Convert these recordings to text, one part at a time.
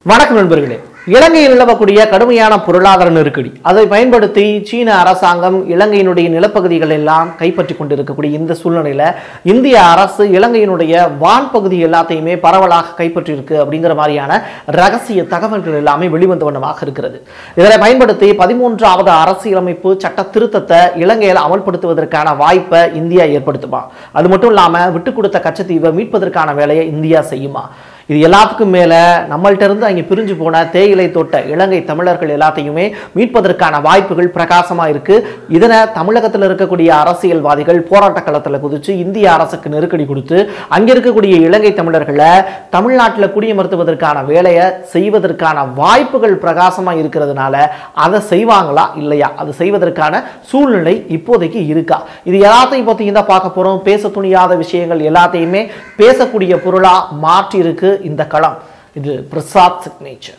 வணக்கம் நண்பர்களே இலங்கையில் நிலவக்கூடிய கடுமையான பொருளாதார நெருக்கடி அதை பயன்படுத்தி சீன அரசாங்கம் இலங்கையினுடைய நிலப்பகுதிகள் எல்லாம் கைப்பற்றி கொண்டிருக்கக்கூடிய இந்த சூழ்நிலையில இந்திய அரசு இலங்கையினுடைய வான்பகுதி எல்லாத்தையுமே பரவலாக கைப்பற்றியிருக்கு அப்படிங்கிற மாதிரியான ரகசிய தகவல்கள் எல்லாமே வெளிவந்த வண்ணமாக இருக்கிறது இதனை பயன்படுத்தி பதிமூன்றாவது அரசியலமைப்பு சட்ட திருத்தத்தை இலங்கையில் அமல்படுத்துவதற்கான வாய்ப்பை இந்தியா ஏற்படுத்துமா அது மட்டும் இல்லாம விட்டு கொடுத்த கச்சத்தீவை மீட்பதற்கான வேலையை இந்தியா செய்யுமா இது எல்லாத்துக்கும் மேலே நம்மள்ட்ட இருந்து அங்கே பிரிஞ்சு போன தேயிலை தோட்ட இலங்கை தமிழர்கள் எல்லாத்தையுமே மீட்பதற்கான வாய்ப்புகள் பிரகாசமாக இருக்கு இதனை தமிழகத்தில் இருக்கக்கூடிய அரசியல்வாதிகள் போராட்ட களத்தில் குதிச்சு இந்திய அரசுக்கு நெருக்கடி கொடுத்து அங்கே இருக்கக்கூடிய இலங்கை தமிழர்களை தமிழ்நாட்டில் குடியமர்த்துவதற்கான வேலையை செய்வதற்கான வாய்ப்புகள் பிரகாசமாக இருக்கிறதுனால அதை செய்வாங்களா இல்லையா அது செய்வதற்கான சூழ்நிலை இப்போதைக்கு இருக்கா இது எல்லாத்தையும் பற்றி தான் பார்க்க போகிறோம் பேச துணியாத விஷயங்கள் எல்லாத்தையுமே பேசக்கூடிய பொருளாக மாற்றி இருக்கு இந்த களம் இது பிரசாத் சிக்னேச்சர்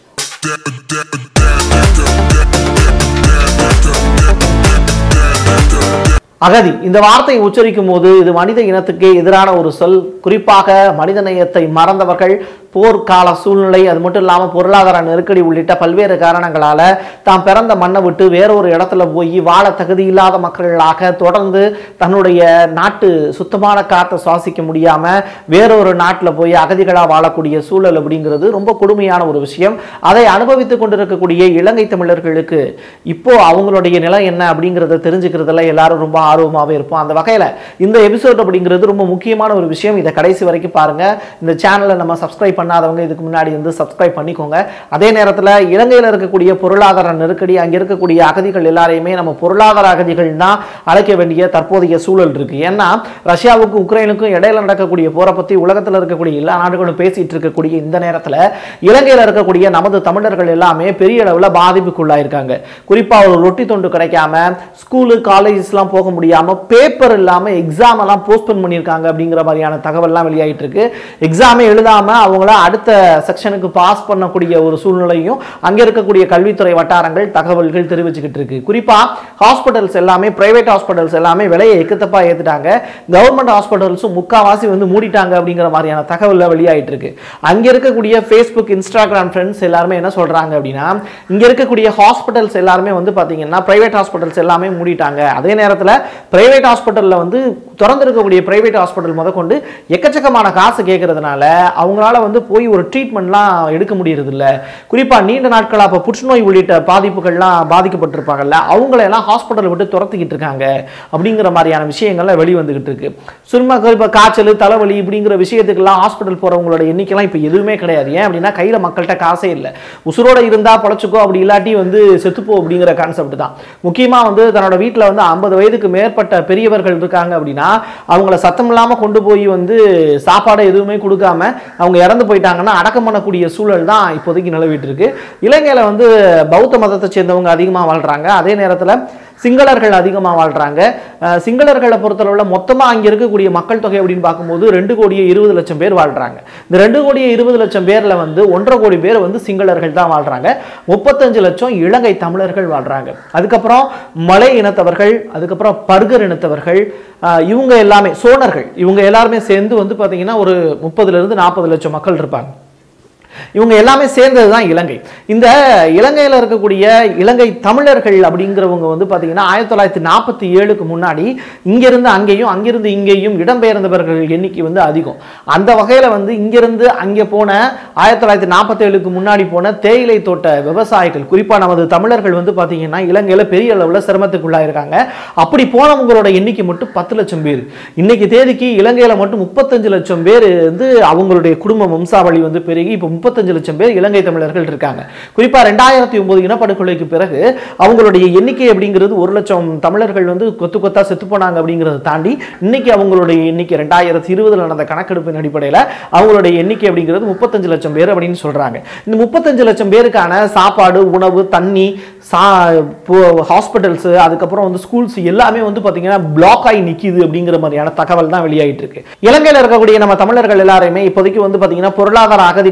அகதி இந்த வார்த்தையை உச்சரிக்கும் போது இது மனித இனத்துக்கே எதிரான ஒரு சொல் குறிப்பாக மனித நேயத்தை மறந்தவர்கள் போர்க்கால சூழ்நிலை அது மட்டும் இல்லாமல் பொருளாதார நெருக்கடி உள்ளிட்ட பல்வேறு காரணங்களால தாம் பிறந்த மண்ணை விட்டு வேறொரு இடத்துல போய் வாழ தகுதி இல்லாத மக்களாக தொடர்ந்து தன்னுடைய நாட்டு சுத்தமான காற்றை சுவாசிக்க முடியாம வேறொரு நாட்டில் போய் அகதிகளாக வாழக்கூடிய சூழல் அப்படிங்கிறது ரொம்ப கொடுமையான ஒரு விஷயம் அதை அனுபவித்துக் கொண்டிருக்கக்கூடிய இலங்கை தமிழர்களுக்கு இப்போ அவங்களுடைய நிலை என்ன அப்படிங்கிறத தெரிஞ்சுக்கிறதுல எல்லாரும் ரொம்ப ஆர்வமாகவே இருப்போம் அந்த வகையில் இந்த எபிசோட் அப்படிங்கிறது ரொம்ப முக்கியமான ஒரு விஷயம் இதை கடைசி வரைக்கும் பாருங்க இந்த சேனலை நம்ம சப்ஸ்கிரைப் பண்ணாதவங்க இதுக்கு முன்னாடி வந்து சப்ஸ்கிரைப் பண்ணிக்கோங்க அதே நேரத்தில் இலங்கையில் இருக்கக்கூடிய பொருளாதார நெருக்கடி அங்கே இருக்கக்கூடிய அகதிகள் எல்லாரையுமே நம்ம பொருளாதார அகதிகள் தான் அழைக்க வேண்டிய தற்போதைய சூழல் இருக்கு ஏன்னா ரஷ்யாவுக்கும் உக்ரைனுக்கும் இடையில நடக்கக்கூடிய போரை பற்றி உலகத்தில் இருக்கக்கூடிய எல்லா நாடுகளும் பேசிட்டு இருக்கக்கூடிய இந்த நேரத்தில் இலங்கையில் இருக்கக்கூடிய நமது தமிழர்கள் எல்லாமே பெரிய அளவில் பாதிப்புக்குள்ளாயிருக்காங்க குறிப்பாக ஒரு ரொட்டி தொண்டு கிடைக்காம ஸ்கூலு காலேஜஸ்லாம் போக முடியாமல் பேப்பர் இல்லாமல் எக்ஸாம் எல்லாம் போஸ்ட்போன் பண்ணியிருக்காங்க அப்படிங்கிற மாதிரியான தகவல்லாம் வெளியாகிட்டு இருக்கு எக்ஸாமே எழுதாமல் அவங்கள அடுத்த செக்ஷனுக்கு பாஸ் பண்ணக்கூடிய ஒரு சூழ்நிலையும் அங்கே இருக்கக்கூடிய கல்வித்துறை வட்டாரங்கள் தகவல்கள் தெரிவிச்சுக்கிட்டு இருக்கு குறிப்பாக ஹாஸ்பிட்டல்ஸ் எல்லாமே பிரைவேட் ஹாஸ்பிட்டல்ஸ் எல்லாமே விலையை எக்கத்தப்பா ஏற்றுட்டாங்க கவர்மெண்ட் ஹாஸ்பிட்டல்ஸும் முக்காவாசி வந்து மூடிட்டாங்க அப்படிங்கிற மாதிரியான தகவல் வெளியாகிட்டு இருக்கு அங்கே இருக்கக்கூடிய ஃபேஸ்புக் இன்ஸ்டாகிராம் ஃப்ரெண்ட்ஸ் எல்லாருமே என்ன சொல்றாங்க அப்படின்னா இங்க இருக்கக்கூடிய ஹாஸ்பிட்டல்ஸ் எல்லாருமே வந்து பாத்தீங்கன்னா பிரைவேட் ஹாஸ்பிட்டல்ஸ் எல்லாமே மூடிட்டாங்க அதே நேரத்தில் பிரைவேட் ஹாஸ்பிட்டலில் வந்து திறந்திருக்கக்கூடிய பிரைவேட் ஹாஸ்பிட்டல் முதற்கொண்டு எக்கச்சக்கமான காசு கேட்கறதுனால அவங்களால வந்து போய் ஒரு ட்ரீட்மெண்ட்லாம் எடுக்க முடியறது இல்ல குறிப்பா நீண்ட நாட்களாக இப்போ புற்றுநோய் உள்ளிட்ட பாதிப்புகள்லாம் பாதிக்கப்பட்டிருப்பாங்கல்ல அவங்களெல்லாம் ஹாஸ்பிட்டல் விட்டு துரத்திக்கிட்டு இருக்காங்க அப்படிங்கிற மாதிரியான விஷயங்கள்லாம் வெளிவந்துகிட்டு இருக்கு சும்மா இப்போ காய்ச்சல் தலைவலி இப்படிங்கிற விஷயத்துக்கெல்லாம் ஹாஸ்பிட்டல் போறவங்களோட எண்ணிக்கைலாம் இப்போ எதுவுமே கிடையாது ஏன் அப்படின்னா கையில மக்கள்கிட்ட காசே இல்லை உசுரோட இருந்தா பொழைச்சிக்கோ அப்படி இல்லாட்டி வந்து செத்துப்போ அப்படிங்கிற கான்செப்ட் தான் முக்கியமா வந்து தன்னோட வீட்டில் வந்து ஐம்பது வயதுக்கு மேற்பட்ட பெரியவர்கள் இருக்காங்க அப்படின்னா அவங்கள சத்தம் இல்லாம கொண்டு போய் வந்து சாப்பாடு எதுவுமே கொடுக்காம அவங்க இறந்து போயிட்டாங்கன்னா அடக்கம் பண்ணக்கூடிய சூழல் தான் இப்போதைக்கு நிலவிட்டு இருக்கு இலங்கையில வந்து பௌத்த மதத்தை சேர்ந்தவங்க அதிகமாக வாழ்றாங்க அதே நேரத்தில் சிங்களர்கள் அதிகமாக வாழ்றாங்க அஹ் சிங்களர்களை பொறுத்தளவில் மொத்தமாக அங்கே இருக்கக்கூடிய மக்கள் தொகை அப்படின்னு பார்க்கும்போது ரெண்டு கோடியே இருபது லட்சம் பேர் வாழ்றாங்க இந்த ரெண்டு கோடியே இருபது லட்சம் பேரில் வந்து ஒன்றரை கோடி பேர் வந்து சிங்களர்கள் தான் வாழ்றாங்க முப்பத்தஞ்சு லட்சம் இலங்கை தமிழர்கள் வாழ்றாங்க அதுக்கப்புறம் மலை இனத்தவர்கள் அதுக்கப்புறம் பர்கர் இனத்தவர்கள் அஹ் இவங்க எல்லாமே சோனர்கள் இவங்க எல்லாருமே சேர்ந்து வந்து பார்த்தீங்கன்னா ஒரு முப்பதுல இருந்து நாற்பது லட்சம் மக்கள் இருப்பாங்க இவங்க எல்லாமே சேர்ந்தது தான் இலங்கை இந்த இலங்கையில் இருக்கக்கூடிய இலங்கை தமிழர்கள் அப்படிங்கிறவங்க வந்து பார்த்தீங்கன்னா ஆயிரத்தி தொள்ளாயிரத்தி நாற்பத்தி ஏழுக்கு முன்னாடி இங்கிருந்து அங்கேயும் அங்கிருந்து இங்கேயும் இடம்பெயர்ந்தவர்கள் எண்ணிக்கை வந்து அதிகம் அந்த வகையில் வந்து இங்கிருந்து அங்கே போன ஆயிரத்தி தொள்ளாயிரத்தி நாற்பத்தேழுக்கு முன்னாடி போன தேயிலை தோட்ட விவசாயிகள் குறிப்பாக நமது தமிழர்கள் வந்து பார்த்தீங்கன்னா இலங்கையில் பெரிய அளவில் சிரமத்துக்குள்ளாயிருக்காங்க அப்படி போனவங்களோட எண்ணிக்கை மட்டும் பத்து லட்சம் பேர் இன்னைக்கு தேதிக்கு இலங்கையில் மட்டும் முப்பத்தஞ்சு லட்சம் பேர் வந்து அவங்களுடைய குடும்ப வம்சாவளி வந்து பெருகி இப்போ முப்பத்தஞ்சு லட்சம் பேர் இலங்கை தமிழர்கள் இருக்காங்க குறிப்பா ரெண்டாயிரத்தி ஒன்பது இனப்படுகொலைக்கு பிறகு அவங்களுடைய எண்ணிக்கை அப்படிங்கிறது ஒரு லட்சம் தமிழர்கள் வந்து கொத்து கொத்தா செத்து போனாங்க அப்படிங்கிறத தாண்டி இன்னைக்கு அவங்களுடைய எண்ணிக்கை ரெண்டாயிரத்தி இருபதுல நடந்த கணக்கெடுப்பின் அடிப்படையில் அவங்களுடைய எண்ணிக்கை அப்படிங்கிறது முப்பத்தஞ்சு லட்சம் பேர் அப்படின்னு சொல்றாங்க இந்த முப்பத்தஞ்சு லட்சம் பேருக்கான சாப்பாடு உணவு தண்ணி சா ஹாஸ்பிட்டல்ஸ் அதுக்கப்புறம் வந்து ஸ்கூல்ஸ் எல்லாமே வந்து பார்த்தீங்கன்னா பிளாக் ஆகி நிற்கிது அப்படிங்கிற மாதிரியான தகவல் தான் வெளியாயிட்டு இருக்கு இலங்கையில் இருக்கக்கூடிய நம்ம தமிழர்கள் எல்லாருமே இப்போதைக்கு வந்து பார்த்தீங்கன்னா பொருளாதார அகதிகள் அப்படிங்கிற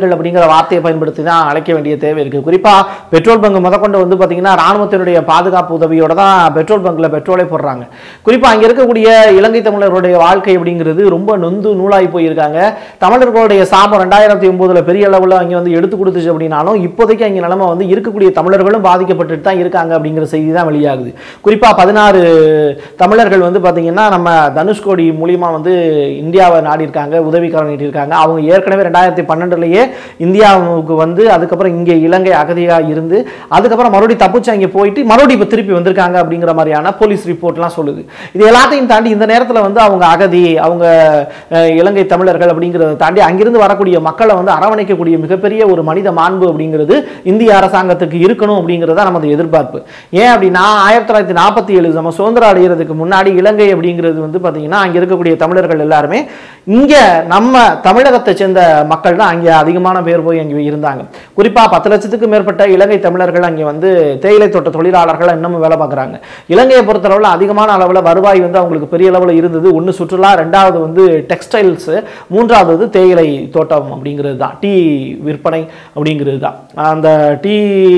அப்படிங்கிற வார்த்தையை பயன்படுத்தி தான் அழைக்க வேண்டிய தேவை இருக்கு குறிப்பா பெட்ரோல் பங்க் முதற்கொண்டு வந்து பாத்தீங்கன்னா ராணுவத்தினுடைய பாதுகாப்பு உதவியோட தான் பெட்ரோல் பங்க்ல பெட்ரோலை போடுறாங்க குறிப்பா அங்க இருக்கக்கூடிய இலங்கை தமிழர்களுடைய வாழ்க்கை அப்படிங்கிறது ரொம்ப நொந்து நூலாகி போயிருக்காங்க தமிழர்களுடைய சாபம் ரெண்டாயிரத்தி ஒன்பதுல பெரிய அளவுல அங்க வந்து எடுத்து கொடுத்துச்சு அப்படின்னாலும் இப்போதைக்கு அங்க நிலைமை வந்து இருக்கக்கூடிய தமிழர்களும் பாதிக்கப்பட்டுட்டு தான் இருக்காங்க அப்படிங்கிற செய்தி தான் வெளியாகுது குறிப்பா பதினாறு தமிழர்கள் வந்து பாத்தீங்கன்னா நம்ம தனுஷ்கோடி மூலியமா வந்து இந்தியாவை நாடி இருக்காங்க உதவிக்காரன் நீட்டிருக்காங்க அவங்க ஏற்கனவே ரெண்டாயிரத்தி பன்னெண்டுலயே இந்தியாவுக்கு வந்து அதுக்கப்புறம் இங்கே இலங்கை அகதியா இருந்து அதுக்கப்புறம் மறுபடியும் தப்பிச்சு அங்கே போயிட்டு மறுபடியும் இப்போ திருப்பி வந்திருக்காங்க அப்படிங்கிற மாதிரியான போலீஸ் ரிப்போர்ட்லாம் சொல்லுது இது எல்லாத்தையும் தாண்டி இந்த நேரத்தில் வந்து அவங்க அகதி அவங்க அஹ், இலங்கை தமிழர்கள் அப்படிங்கிறத தாண்டி அங்கிருந்து வரக்கூடிய மக்களை வந்து அரவணைக்கக்கூடிய மிகப்பெரிய ஒரு மனித மாண்பு அப்படிங்கிறது இந்திய அரசாங்கத்துக்கு இருக்கணும் அப்படிங்கிறது தான் நமது எதிர்பார்ப்பு ஏன் அப்படின்னா ஆயிரத்தி தொள்ளாயிரத்தி நாற்பத்தி ஏழு நம்ம சுதந்திரம் அடைகிறதுக்கு முன்னாடி இலங்கை அப்படிங்கிறது வந்து பார்த்தீங்கன்னா அங்கே இருக்கக்கூடிய தமிழர்கள் எல்லாருமே இங்கே நம்ம தமிழகத்தை சேர்ந்த மக்கள் தான் அங்கே அதிகமான பேர் போய் அங்கே இருந்தாங்க குறிப்பாக பத்து லட்சத்துக்கு மேற்பட்ட இலங்கை தமிழர்கள் அங்கே வந்து தேயிலை தோட்ட தொழிலாளர்கள் இன்னமும் வேலை பார்க்குறாங்க இலங்கையை பொறுத்தளவில் அதிகமான அளவில் வருவாய் வந்து அவங்களுக்கு பெரிய அளவில் இருந்தது ஒன்று சுற்றுலா ரெண்டாவது வந்து டெக்ஸ்டைல்ஸு மூன்றாவது வந்து தேயிலை தோட்டம் அப்படிங்கிறது தான் டீ விற்பனை அப்படிங்கிறது தான் அந்த டீ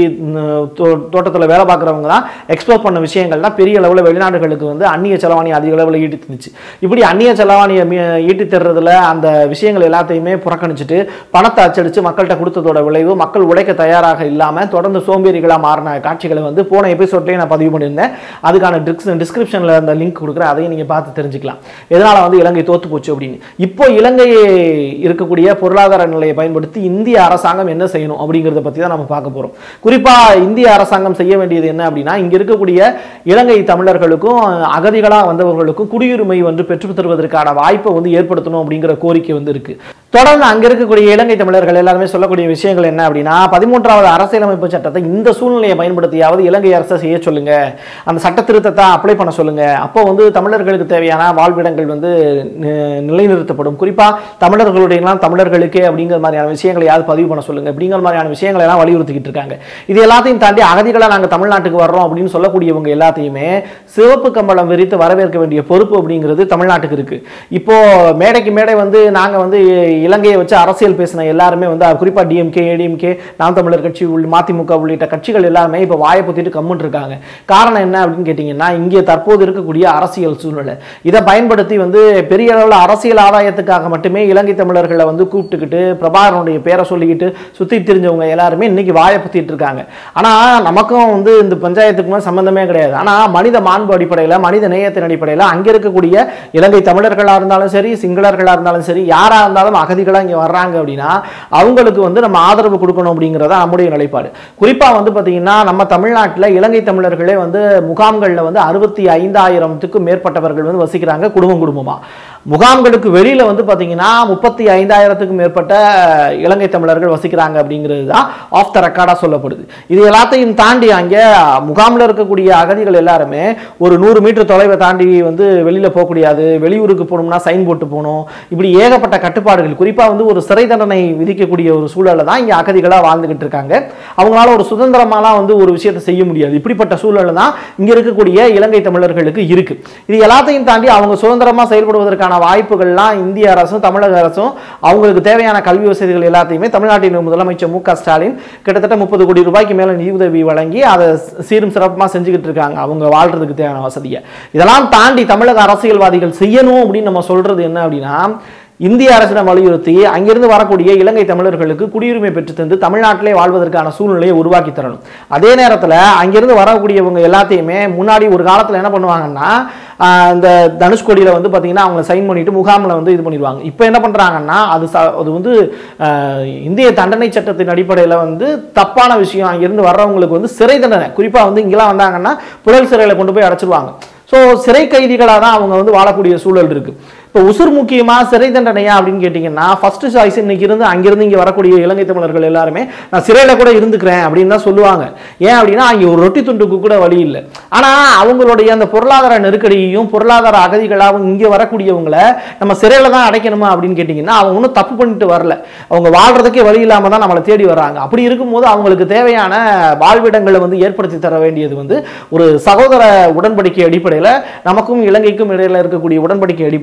தோட்டத்தில் வேலை பார்க்குறவங்க தான் எக்ஸ்போர்ட் பண்ண விஷயங்கள்லாம் பெரிய அளவில் வெளிநாடுகளுக்கு வந்து அந்நிய செலவாணி அதிக அளவில் ஈட்டி தந்துச்சு இப்படி அந்நிய செலவாணியை மீ- ஈட்டி தர்றதுல அந்த விஷயங்கள் எல்லாத்தையுமே புறக்கணிச்சிட்டு பணத்தை அச்சடித்து மக்கள்கிட்ட கொடுத்ததோட விளைவு மக்கள் உழைக்க தயாராக இல்லாமல் தொடர்ந்து சோம்பேறிகளாக மாறின காட்சிகளை வந்து போன எபிசோட்லேயே நான் பதிவு பண்ணியிருந்தேன் அதுக்கான டிஸ்க் டிஸ்கிரிப்ஷனில் அந்த லிங்க் கொடுக்குறேன் அதையும் நீங்கள் பார்த்து தெரிஞ்சுக்கலாம் எதனால் வந்து இலங்கை தோத்து போச்சு அப்படின்னு இப்போ இலங்கை இருக்கக்கூடிய பொருளாதார நிலையை பயன்படுத்தி இந்திய அரசாங்கம் என்ன செய்யணும் அப்படிங்கிறத பற்றி தான் நம்ம பார்க்க போகிறோம் குறிப்பாக இந்திய அரசாங்கம் செய்ய வேண்டியது என்ன அப்படின்னா இங்கே இருக்கக்கூடிய இலங்கை தமிழர்களுக்கும் அகதிகளாக வந்தவர்களுக்கும் குடியுரிமை வந்து பெற்றுத் தருவதற்கான வாய்ப்பை வந்து ஏற்படுத்தணும் அப்படிங்கிற கோரிக்கை வந்து இருக்கு தொடர்ந்து அங்க இருக்கக்கூடிய இலங்கை தமிழர்கள் எல்லாருமே சொல்லக்கூடிய விஷயங்கள் என்ன அப்படின்னா பதிமூன்றாவது அரசியலமைப்பு சட்டத்தை இந்த சூழ்நிலையை பயன்படுத்தியாவது இலங்கை அரசை செய்ய சொல்லுங்க அந்த சட்ட திருத்தத்தை அப்ளை பண்ண சொல்லுங்க அப்போ வந்து தமிழர்களுக்கு தேவையான வாழ்விடங்கள் வந்து நி- நிலைநிறுத்தப்படும் குறிப்பா தமிழர்களுடைய எல்லாம் தமிழர்களுக்கே அப்படிங்கிற மாதிரியான விஷயங்களை யாவது பதிவு பண்ண சொல்லுங்க அப்படிங்கிற மாதிரியான விஷயங்களை எல்லாம் வலியுறுத்திக்கிட்டு இருக்காங்க இது எல்லாத்தையும் தாண்டி அகதிகளை நாங்க தமிழ்நாட்டுக்கு வர்றோம் அப்படின்னு சொல்லக்கூடியவங்க எல்லாத்தையுமே சிவப்பு கம்பளம் விரித்து வரவேற்க வேண்டிய பொறுப்பு அப்படிங்கிறது தமிழ்நாட்டுக்கு இருக்கு இப்போ மேடைக்கு மேடை வந்து நாங்க வந்து இலங்கையை வச்சு அரசியல் பேசின எல்லாருமே வந்து குறிப்பா டிஎம்கே ஏடிஎம்கே நாம் தமிழர் கட்சி உள்ள மதிமுக உள்ளிட்ட கட்சிகள் எல்லாமே இப்போ வாயை பொத்திட்டு கம்முன்னு இருக்காங்க காரணம் என்ன அப்படின்னு கேட்டிங்கன்னா இங்கே தற்போது இருக்கக்கூடிய அரசியல் சூழ்நிலை இதை பயன்படுத்தி வந்து பெரிய அளவில் அரசியல் ஆதாயத்துக்காக மட்டுமே இலங்கை தமிழர்களை வந்து கூப்பிட்டுக்கிட்டு பிரபாகரனுடைய பேரை சொல்லிக்கிட்டு சுற்றி தெரிஞ்சவங்க எல்லாருமே இன்னைக்கு வாயை பொத்திட்டு இருக்காங்க ஆனால் நமக்கும் வந்து இந்த பஞ்சாயத்துக்குமே சம்பந்தமே கிடையாது ஆனால் மனித மாண்பு அடிப்படையில் மனித நேயத்தின் அடிப்படையில் அங்கே இருக்கக்கூடிய இலங்கை தமிழர்களாக இருந்தாலும் சரி சிங்களர்களாக இருந்தாலும் சரி யாராக இருந்தாலும் அகதிகளாக இங்கே வர்றாங்க அப்படின்னா அவங்களுக்கு வந்து நம்ம ஆதரவு கொடுக்கணும் அப்படிங்கிறதா நம்முடைய நிலைப்பாடு குறிப்பாக வந்து பார்த்தீங்கன்னா நம்ம தமிழ்நாட்டில் இலங்கை தமிழர்களே வந்து முகாம்களில் வந்து அறுபத்தி ஐந்தாயிரத்துக்கும் மேற்பட்டவர்கள் வந்து வசிக்கிறாங்க குடும்பம் குடும்பமாக முகாம்களுக்கு வெளியில வந்து பாத்தீங்கன்னா முப்பத்தி ஐந்தாயிரத்துக்கும் மேற்பட்ட இலங்கை தமிழர்கள் வசிக்கிறாங்க அப்படிங்கிறது தான் ஆஃப் த ரெக்கார்டா சொல்லப்படுது இது எல்லாத்தையும் தாண்டி அங்கே முகாமில் இருக்கக்கூடிய அகதிகள் எல்லாருமே ஒரு நூறு மீட்டர் தொலைவை தாண்டி வந்து வெளியில போக முடியாது வெளியூருக்கு போகணும்னா சைன் போட்டு போகணும் இப்படி ஏகப்பட்ட கட்டுப்பாடுகள் குறிப்பா வந்து ஒரு சிறை தண்டனை விதிக்கக்கூடிய ஒரு சூழல்ல தான் இங்க அகதிகளா வாழ்ந்துகிட்டு இருக்காங்க அவங்களால ஒரு சுதந்திரமாலாம் வந்து ஒரு விஷயத்தை செய்ய முடியாது இப்படிப்பட்ட சூழல்ல தான் இங்க இருக்கக்கூடிய இலங்கை தமிழர்களுக்கு இருக்கு இது எல்லாத்தையும் தாண்டி அவங்க சுதந்திரமா செயல்படுவதற்கான வாய்ப்புகள்லாம் இந்திய அரசும் தமிழக அரசும் அவங்களுக்கு தேவையான கல்வி வசதிகள் எல்லாத்தையுமே தமிழ்நாட்டின் முதலமைச்சர் மு க ஸ்டாலின் கிட்டத்தட்ட முப்பது கோடி ரூபாய்க்கு மேல நிதியுதவி வழங்கி அதை சீரும் சிறப்புமா செஞ்சுக்கிட்டு இருக்காங்க அவங்க வாழ்றதுக்கு தேவையான வசதியை இதெல்லாம் தாண்டி தமிழக அரசியல்வாதிகள் செய்யணும் அப்படின்னு நம்ம சொல்றது என்ன அப்படின்னா இந்திய அரசிடம் வலியுறுத்தி அங்கிருந்து வரக்கூடிய இலங்கை தமிழர்களுக்கு குடியுரிமை பெற்று தந்து தமிழ்நாட்டிலே வாழ்வதற்கான சூழ்நிலையை உருவாக்கி தரணும் அதே நேரத்தில் அங்கிருந்து வரக்கூடியவங்க எல்லாத்தையுமே முன்னாடி ஒரு காலத்தில் என்ன பண்ணுவாங்கன்னா ஆஹ் இந்த தனுஷ்கோடியில் வந்து பார்த்தீங்கன்னா அவங்க சைன் பண்ணிட்டு முகாமில் வந்து இது பண்ணிடுவாங்க இப்போ என்ன பண்ணுறாங்கன்னா அது ச அது வந்து ஆஹ் இந்திய தண்டனை சட்டத்தின் அடிப்படையில் வந்து தப்பான விஷயம் அங்கிருந்து வர்றவங்களுக்கு வந்து சிறை தண்டனை குறிப்பாக வந்து இங்கெல்லாம் வந்தாங்கன்னா புழல் சிறையில் கொண்டு போய் அடைச்சிருவாங்க ஸோ சிறை கைதிகளாக தான் அவங்க வந்து வாழக்கூடிய சூழல் இருக்கு இப்போ உசுர் முக்கியமா சிறை தண்டனையா அப்படின்னு கேட்டிங்கன்னா ஃபர்ஸ்ட் சாய்ஸ் இன்னைக்கு இருந்து அங்கிருந்து இங்கே வரக்கூடிய இலங்கை தமிழர்கள் எல்லாருமே நான் சிறையில் கூட இருந்துக்கிறேன் அப்படின்னு தான் சொல்லுவாங்க ஏன் அப்படின்னா அங்கே ஒரு ரொட்டி துண்டுக்கு கூட வழி இல்லை ஆனால் அவங்களுடைய அந்த பொருளாதார நெருக்கடியையும் பொருளாதார அகதிகளாகவும் இங்கே வரக்கூடியவங்களை நம்ம சிறையில் தான் அடைக்கணுமா அப்படின்னு கேட்டிங்கன்னா அவங்க ஒன்றும் தப்பு பண்ணிட்டு வரல அவங்க வாழ்றதுக்கே வழி இல்லாமல் தான் நம்மளை தேடி வர்றாங்க அப்படி இருக்கும்போது அவங்களுக்கு தேவையான வாழ்விடங்களை வந்து ஏற்படுத்தி தர வேண்டியது வந்து ஒரு சகோதர உடன்படிக்கை அடிப்படையில் நமக்கும் இலங்கைக்கும் இடையில இருக்கக்கூடிய உடன்படிக்கை அடிப்படையில்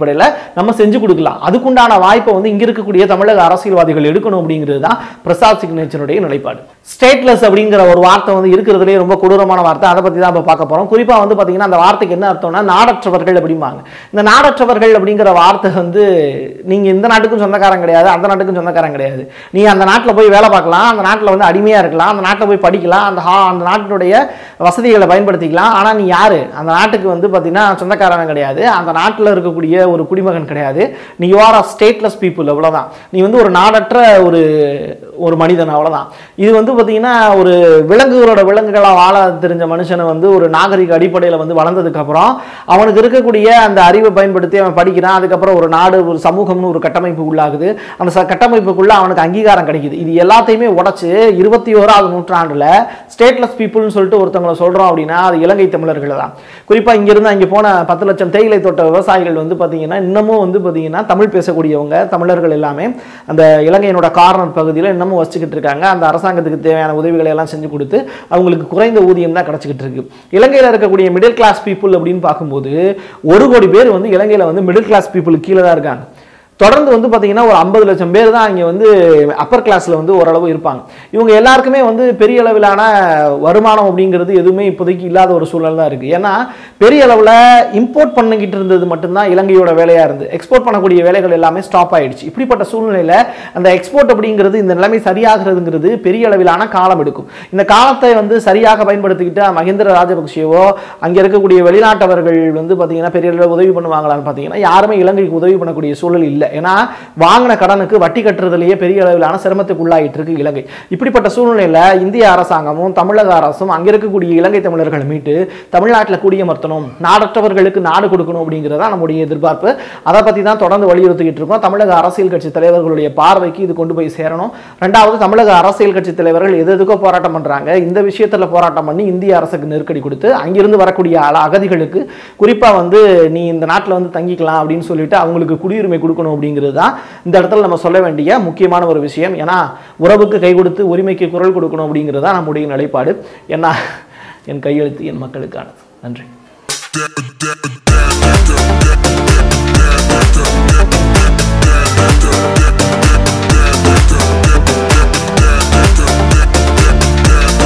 நம்ம செஞ்சு கொடுக்கலாம் அதுக்குண்டான வாய்ப்பை வந்து இங்க இருக்கக்கூடிய தமிழக அரசியல்வாதிகள் எடுக்கணும் அப்படிங்கிறது தான் பிரசாத் சிக்னேச்சருடைய நிலைப்பாடு ஸ்டேட்லெஸ் அப்படிங்கிற ஒரு வார்த்தை வந்து இருக்கிறதுலே ரொம்ப கொடூரமான வார்த்தை அதை பத்தி தான் இப்போ பார்க்க போறோம் குறிப்பா வந்து பாத்தீங்கன்னா அந்த வார்த்தைக்கு என்ன அர்த்தம்னா நாடற்றவர்கள் அப்படிம்பாங்க இந்த நாடற்றவர்கள் அப்படிங்கிற வார்த்தை வந்து நீங்க இந்த நாட்டுக்கும் சொந்தக்காரன் கிடையாது அந்த நாட்டுக்கும் சொந்தக்காரன் கிடையாது நீ அந்த நாட்டில் போய் வேலை பார்க்கலாம் அந்த நாட்டில் வந்து அடிமையா இருக்கலாம் அந்த நாட்டில் போய் படிக்கலாம் அந்த ஹா அந்த நாட்டினுடைய வசதிகளை பயன்படுத்திக்கலாம் ஆனா நீ யாரு அந்த நாட்டுக்கு வந்து பாத்தீங்கன்னா சொந்தக்காரன் கிடையாது அந்த நாட்டில் இருக்கக்கூடிய ஒரு குடிமகன் கிடையாது நீ you are a stateless people அவ்வளவுதான் நீ வந்து ஒரு நாடற்ற ஒரு ஒரு மனிதன் அவ்வளவுதான் இது வந்து பாத்தீங்கன்னா ஒரு விலங்குகளோட விலங்குகளாக வாழ தெரிஞ்ச மனுஷனை வந்து ஒரு நாகரிக அடிப்படையில் வந்து வளர்ந்ததுக்கு அப்புறம் அவனுக்கு இருக்கக்கூடிய அந்த அறிவை பயன்படுத்தி அவன் படிக்கிறான் அதுக்கப்புறம் ஒரு நாடு ஒரு சமூகம்னு ஒரு கட்டமைப்பு உள்ளாகுது அந்த ச- கட்டமைப்புக்குள்ள அவனுக்கு அங்கீகாரம் கிடைக்குது இது எல்லாத்தையுமே உடைச்சு இருபத்தி ஓராவது நூற்றாண்டுல ஸ்டேட்லெஸ் பீப்புள்னு சொல்லிட்டு ஒருத்தவங்களை சொல்றோம் அப்படின்னா அது இலங்கை தமிழர்கள் தான் குறிப்பா இங்கிருந்து அங்கே போன பத்து லட்சம் தேயிலை தோட்ட விவசாயிகள் வந்து பாத்தீங்கன்னா இன்னமும் வந்து பாத்தீங்கன்னா தமிழ் பேசக்கூடியவங்க தமிழர்கள் எல்லாமே அந்த இலங்கையினோட கார்னர் பகுதியில் இன்னமும் வச்சுக்கிட்டு இருக்காங்க அந்த அரசாங்கத்துக்கு தேவையான உதவிகளை எல்லாம் செஞ்சு கொடுத்து அவங்களுக்கு குறைந்த ஊதியம் தான் கிடைச்சிக்கிட்டு இருக்கு இலங்கையில் இருக்கக்கூடிய மிடில் கிளாஸ் பீப்புள் அப்படின்னு பார்க்கும்போது ஒரு கோடி பேர் வந்து இலங்கையில் வந்து மிடில் கிளாஸ் பீப்புள் கீழே தான் இருக்காங்க தொடர்ந்து வந்து பார்த்தீங்கன்னா ஒரு ஐம்பது லட்சம் பேர் தான் இங்கே வந்து அப்பர் கிளாஸில் வந்து ஓரளவு இருப்பாங்க இவங்க எல்லாருக்குமே வந்து பெரிய அளவிலான வருமானம் அப்படிங்கிறது எதுவுமே இப்போதைக்கு இல்லாத ஒரு சூழல் தான் இருக்குது ஏன்னா பெரிய அளவில் இம்போர்ட் பண்ணிக்கிட்டு இருந்தது மட்டும்தான் இலங்கையோட வேலையாக இருந்து எக்ஸ்போர்ட் பண்ணக்கூடிய வேலைகள் எல்லாமே ஸ்டாப் ஆயிடுச்சு இப்படிப்பட்ட சூழ்நிலையில் அந்த எக்ஸ்போர்ட் அப்படிங்கிறது இந்த நிலைமை சரியாகிறதுங்கிறது பெரிய அளவிலான காலம் எடுக்கும் இந்த காலத்தை வந்து சரியாக பயன்படுத்திக்கிட்டு மஹிந்திர ராஜபக்சேவோ அங்கே இருக்கக்கூடிய வெளிநாட்டவர்கள் வந்து பார்த்தீங்கன்னா பெரிய அளவில் உதவி பண்ணுவாங்களான்னு பார்த்தீங்கன்னா யாருமே இலங்கைக்கு உதவி பண்ணக்கூடிய சூழல் இல்லை ஏன்னா வாங்கின கடனுக்கு வட்டி கட்டுறதுலேயே பெரிய அளவிலான சிரமத்துக்கு உள்ளாயிட்டு இருக்கு இலங்கை இப்படிப்பட்ட சூழ்நிலையில் இந்திய அரசாங்கமும் தமிழக அரசும் அங்கே இருக்கக்கூடிய இலங்கை தமிழர்களை மீட்டு தமிழ்நாட்டில் குடியமர்த்தணும் நாடற்றவர்களுக்கு நாடு கொடுக்கணும் அப்படிங்கிறதா நம்முடைய எதிர்பார்ப்பு அதை பற்றி தான் தொடர்ந்து வலியுறுத்திக்கிட்டு இருக்கோம் தமிழக அரசியல் கட்சி தலைவர்களுடைய பார்வைக்கு இது கொண்டு போய் சேரணும் ரெண்டாவது தமிழக அரசியல் கட்சி தலைவர்கள் எது எதுக்கோ போராட்டம் பண்றாங்க இந்த விஷயத்துல போராட்டம் பண்ணி இந்திய அரசுக்கு நெருக்கடி கொடுத்து அங்கிருந்து வரக்கூடிய அல- அகதிகளுக்கு குறிப்பா வந்து நீ இந்த நாட்டில் வந்து தங்கிக்கலாம் அப்படின்னு சொல்லிட்டு அவங்களுக்கு குடியுரிமை கொடுக்கணும் அப்படிங்கிறது தான் இந்த இடத்துல நம்ம சொல்ல வேண்டிய முக்கியமான ஒரு விஷயம் ஏன்னா உறவுக்கு கை கொடுத்து உரிமைக்கு குரல் கொடுக்கணும் அப்படிங்கிறது தான் நம்முடைய நிலைப்பாடு ஏன்னா என் கையெழுத்து என் மக்களுக்கானது நன்றி that, that, that, that, that, that.